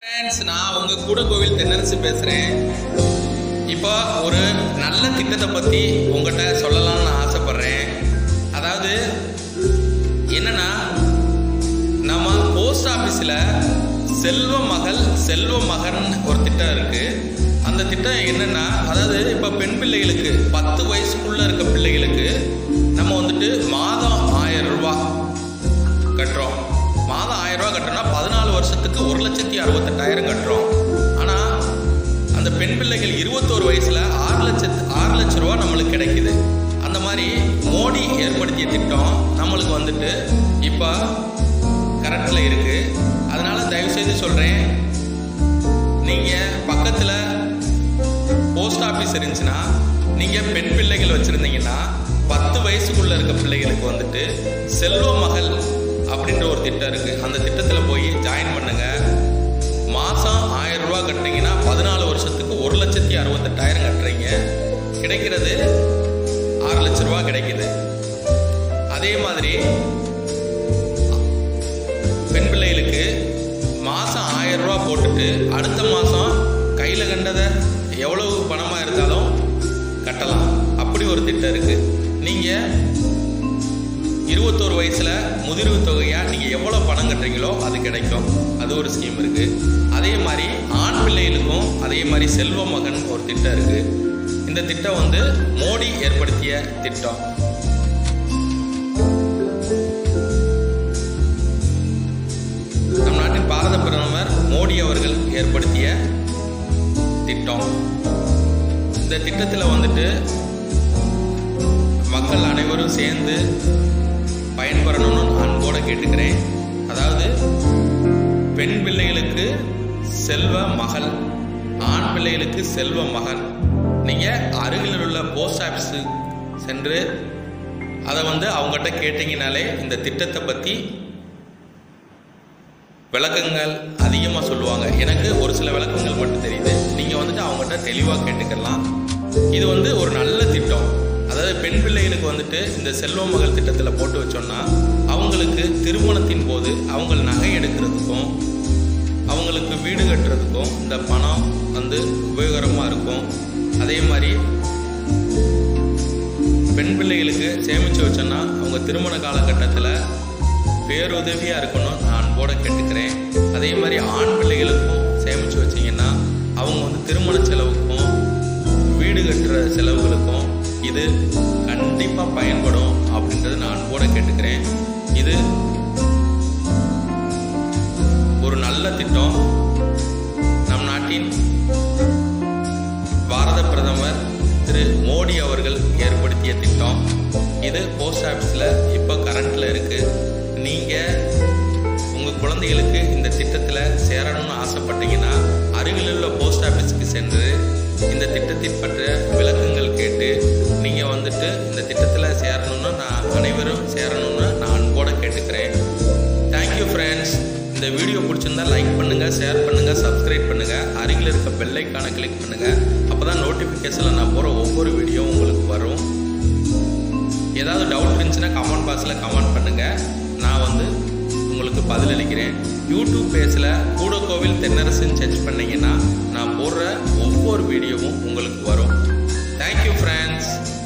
friends நான் உங்க கூட கோவில் தென்னரசு பேசுறேன் இப்போ ஒரு நல்ல திட்டத்தை பத்தி உங்ககிட்ட சொல்லலாம்னு நான் ஆசைப்படுறேன் அதாவது என்னன்னா நம்ம போஸ்ட் ஆஃபீஸில் செல்வ மகள் செல்வ மகன் ஒரு திட்டம் இருக்கு அந்த திட்டம் என்னன்னா அதாவது இப்போ பெண் பிள்ளைகளுக்கு பத்து வயசுக்குள்ள இருக்க பிள்ளைகளுக்கு நம்ம வந்துட்டு மாதம் ஆயிரம் ரூபாய் கட்டுறோம் மாதம் ஆயிரம் ரூபாய் கட்டுறோம்னா பதினாலு வருஷத்துக்கு ஒரு லட்சத்தி அறுபத்தெட்டாயிரம் கட்டுறோம் ஆனால் அந்த பெண் பிள்ளைகள் இருபத்தோரு வயசுல ஆறு லட்சத்து ஆறு லட்ச ரூபா நம்மளுக்கு கிடைக்குது அந்த மாதிரி மோடி ஏற்படுத்திய திட்டம் நம்மளுக்கு வந்துட்டு இப்போ கரண்ட்ல இருக்கு அதனால தயவு செய்து சொல்றேன் நீங்க பக்கத்துல போஸ்ட் ஆஃபீஸ் இருந்துச்சுன்னா நீங்க பெண் பிள்ளைகள் வச்சிருந்தீங்கன்னா பத்து வயசுக்குள்ள இருக்க பிள்ளைகளுக்கு வந்துட்டு செல்வ மகள் அப்படின்ற ஒரு திட்டம் இருக்கு அந்த திட்டத்துல போய் ஜாயின் பண்ணுங்க மாசம் ஆயிரம் ரூபாய் கட்டுறீங்கன்னா பதினாலு வருஷத்துக்கு ஒரு லட்சத்தி அறுபத்தெட்டாயிரம் கட்டுறீங்க கிடைக்கிறது ஆறு லட்ச ரூபாய் கிடைக்குது அதே மாதிரி பெண் பிள்ளைகளுக்கு மாதம் ஆயிரம் ரூபா போட்டுட்டு அடுத்த மாதம் கையில் கண்டதை எவ்வளவு பணமாக இருந்தாலும் கட்டலாம் அப்படி ஒரு திட்டம் இருக்கு நீங்கள் இருபத்தோரு வயசில் முதிர்வு தொகையாக நீங்கள் எவ்வளோ பணம் கட்டுறீங்களோ அது கிடைக்கும் அது ஒரு ஸ்கீம் இருக்கு அதே மாதிரி ஆண் பிள்ளைகளுக்கும் அதே மாதிரி செல்வ மகன் ஒரு திட்டம் இருக்கு இந்த திட்டம் வந்து மோடி ஏற்படுத்திய திட்டம் நம் நாட்டின் பாரத பிரதமர் மோடி அவர்கள் ஏற்படுத்திய திட்டம் இந்த திட்டத்தில் வந்துட்டு மக்கள் அனைவரும் சேர்ந்து பயன்பெறணும்னு அன்போட கேட்டுக்கிறேன் அதாவது பெண் பிள்ளைகளுக்கு செல்வ மகள் ஆண் பிள்ளைகளுக்கு செல்வ மகன் நீங்கள் அருகில் உள்ள போஸ்ட் ஆஃபீஸு சென்று அதை வந்து அவங்ககிட்ட கேட்டிங்கனாலே இந்த திட்டத்தை பற்றி விளக்கங்கள் அதிகமாக சொல்லுவாங்க எனக்கு ஒரு சில விளக்கங்கள் மட்டும் தெரியுது நீங்கள் வந்துட்டு அவங்ககிட்ட தெளிவாக கேட்டுக்கலாம் இது வந்து ஒரு நல்ல திட்டம் அதாவது பெண் பிள்ளைகளுக்கு வந்துட்டு இந்த செல்வ மகள் திட்டத்தில் போட்டு வச்சோம்னா அவங்களுக்கு திருமணத்தின் போது அவங்க நகை எடுக்கிறதுக்கும் அவங்களுக்கு வீடு கட்டுறதுக்கும் இந்த பணம் வந்து உபயோகரமாக இருக்கும் அதே மாதிரி பெண் பிள்ளைகளுக்கு சேமித்து வச்சோன்னா அவங்க திருமண காலகட்டத்தில் பேருதவியாக இருக்கணும் நான் அன்போட கேட்டுக்கிறேன் அதே மாதிரி ஆண் பிள்ளைகளுக்கும் சேமித்து வச்சிங்கன்னா அவங்க வந்து திருமண செலவுக்கும் வீடு கட்டுற செலவுகளுக்கும் இது கண்டிப்பாக பயன்படும் அப்படின்றத நான் அன்போட கேட்டுக்கிறேன் இது ஒரு நல்ல திட்டம் நம் நாட்டின் பாரத பிரதமர் திரு மோடி அவர்கள் ஏற்படுத்திய திட்டம் இது போஸ்ட் ஆஃபீஸில் இப்போ கரண்ட்டில் இருக்குது நீங்கள் உங்கள் குழந்தைகளுக்கு இந்த திட்டத்தில் சேரணும்னு ஆசைப்பட்டீங்கன்னா அருகில் உள்ள போஸ்ட் ஆஃபீஸுக்கு சென்று இந்த திட்டத்தின் பற்ற விளக்கங்கள் கேட்டு நீங்கள் வந்துட்டு இந்த திட்டத்தில் சேரணும்னு நான் அனைவரும் சேரணும்னு நான் அன்போட கேட்டுக்கிறேன் தேங்க்யூ ஃப்ரெண்ட்ஸ் இந்த வீடியோ பிடிச்சிருந்தா லைக் பண்ணுங்க ஷேர் பண்ணுங்க சப்ஸ்கிரைப் பண்ணுங்க அருகில் இருக்க பெல்லைக்கான கிளிக் பண்ணுங்க அப்பதான் நோட்டிஃபிகேஷனில் நான் போகிற ஒவ்வொரு வீடியோ உங்களுக்கு வரும் ஏதாவது டவுட் இருந்துச்சுன்னா கமெண்ட் பாக்ஸில் கமெண்ட் பண்ணுங்க நான் வந்து உங்களுக்கு பதிலளிக்கிறேன் யூடியூப் பேஜில் கூட கோவில் தென்னரசுன்னு சர்ச் பண்ணீங்கன்னா நான் போடுற ஒவ்வொரு வீடியோவும் உங்களுக்கு வரும் தேங்க்யூ ஃப்ரெண்ட்ஸ்